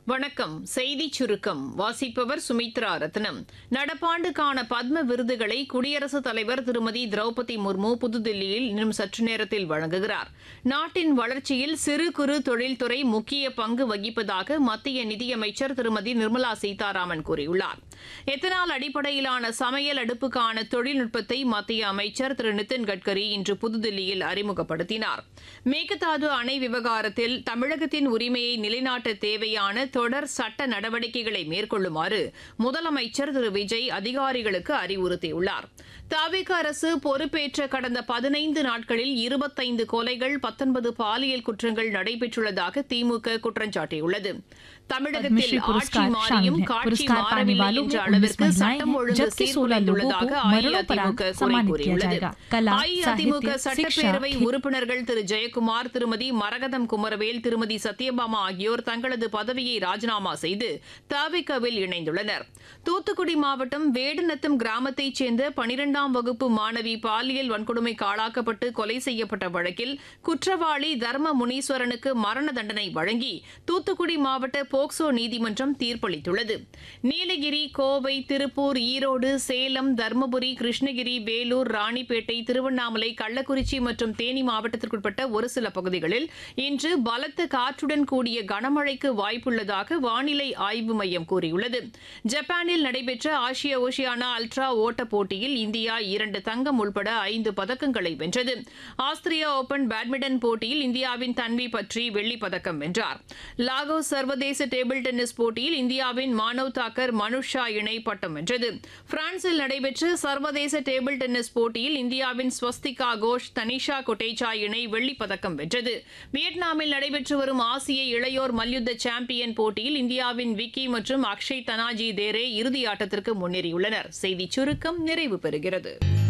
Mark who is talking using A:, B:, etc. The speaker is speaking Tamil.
A: வணக்கம் செய்திச் சுருக்கம் வாசிப்பவர் சுமித்ரா ரத்னம் நடப்பாண்டுக்கான பத்ம விருதுகளை குடியரசுத் தலைவர் திருமதி திரௌபதி முர்மு புதுதில்லியில் இன்னும் சற்று நேரத்தில் வழங்குகிறார் நாட்டின் வளர்ச்சியில் சிறு குறு தொழில்துறை முக்கிய பங்கு வகிப்பதாக மத்திய நிதியமைச்சர் திருமதி நிர்மலா சீதாராமன் கூறியுள்ளார் எத்தனால் அடிப்படையிலான சமையல் அடுப்புக்கான தொழில்நுட்பத்தை மத்திய அமைச்சர் திரு நிதின் கட்கரி இன்று புதுதில்லியில் அறிமுகப்படுத்தினார் மேகதாது அணை விவகாரத்தில் தமிழகத்தின் உரிமையை நிலைநாட்ட தேவையான தொடர் சட்ட நடவடிக்கைகளை மேற்கொள்ளுமாறு முதலமைச்சர் திரு விஜய் அதிகாரிகளுக்கு அறிவுறுத்தியுள்ளார் தாவிக அரசு பொறுப்பேற்ற கடந்த பதினைந்து நாட்களில் இருபத்தைந்து கொலைகள் பத்தொன்பது பாலியல் குற்றங்கள் நடைபெற்றுள்ளதாக திமுக குற்றம் சாட்டியுள்ளது தமிழகத்தில்
B: पद्मश्री
A: ஆட்சி
B: पुरस्कार
A: மாறியும்
B: शामिल है
A: காட்சி
B: पुरस्कार पाने
A: மாறவில்லை
B: वालों
A: என்ற
B: में
A: அளவிற்கு
B: 19
A: சட்டம்
B: महिलाएं
A: ஒழுங்கு
B: हैं जबकि 16 लोगों को
A: சீர்குலைந்துள்ளதாக
B: मरणोपरांत
A: அஇஅதிமுக குறை
B: सम्मानित किया
A: கூறியுள்ளது
B: जाएगा कला
A: அஇஅதிமுக
B: साहित्य शिक्षा
A: சட்டப்பேரவை உறுப்பினர்கள் திரு ஜெயக்குமார் திருமதி மரகதம் குமரவேல் திருமதி சத்யபாமா ஆகியோர் தங்களது பதவியை ராஜினாமா செய்து தவிகவில் இணைந்துள்ளனர் தூத்துக்குடி மாவட்டம் வேடநத்தம் கிராமத்தைச் சேர்ந்த பனிரெண்டாம் வகுப்பு மாணவி பாலியல் வன்கொடுமைக்கு ஆளாக்கப்பட்டு கொலை செய்யப்பட்ட வழக்கில் குற்றவாளி தர்ம முனீஸ்வரனுக்கு மரண தண்டனை வழங்கி தூத்துக்குடி மாவட்ட போக்சோ நீதிமன்றம் தீர்ப்பளித்துள்ளது நீலகிரி கோவை திருப்பூர் ஈரோடு சேலம் தருமபுரி கிருஷ்ணகிரி வேலூர் ராணிப்பேட்டை திருவண்ணாமலை கள்ளக்குறிச்சி மற்றும் தேனி மாவட்டத்திற்குட்பட்ட ஒரு சில பகுதிகளில் இன்று பலத்த காற்றுடன் கூடிய கனமழைக்கு வாய்ப்புள்ளதாக வானிலை ஆய்வு மையம் கூறியுள்ளது ஜப்பானில் நடைபெற்ற ஆசிய ஓஷியானா அல்ட்ரா ஓட்ட போட்டியில் இந்தியா இரண்டு தங்கம் உள்பட ஐந்து பதக்கங்களை வென்றது ஆஸ்திரியா ஓபன் பேட்மிண்டன் போட்டியில் இந்தியாவின் தன்வி பற்றி வெள்ளிப் பதக்கம் வென்றார் லாகோஸ் சர்வதேச டேபிள் டென்னிஸ் போட்டியில் இந்தியாவின் மானவ் தாக்கர் மனுஷா இணை பட்டம் வென்றது பிரான்சில் நடைபெற்ற சர்வதேச டேபிள் டென்னிஸ் போட்டியில் இந்தியாவின் ஸ்வஸ்திகா கோஷ் தனிஷா கொட்டேச்சா இணை வெள்ளிப் பதக்கம் வென்றது வியட்நாமில் நடைபெற்று வரும் ஆசிய இளையோர் மல்யுத்த சாம்பியன் போட்டியில் இந்தியாவின் விக்கி மற்றும் அக்ஷய் தனாஜி தேரே இறுதி ஆட்டத்திற்கு முன்னேறியுள்ளனர் செய்திச் சுருக்கம் நிறைவு பெறுகிறது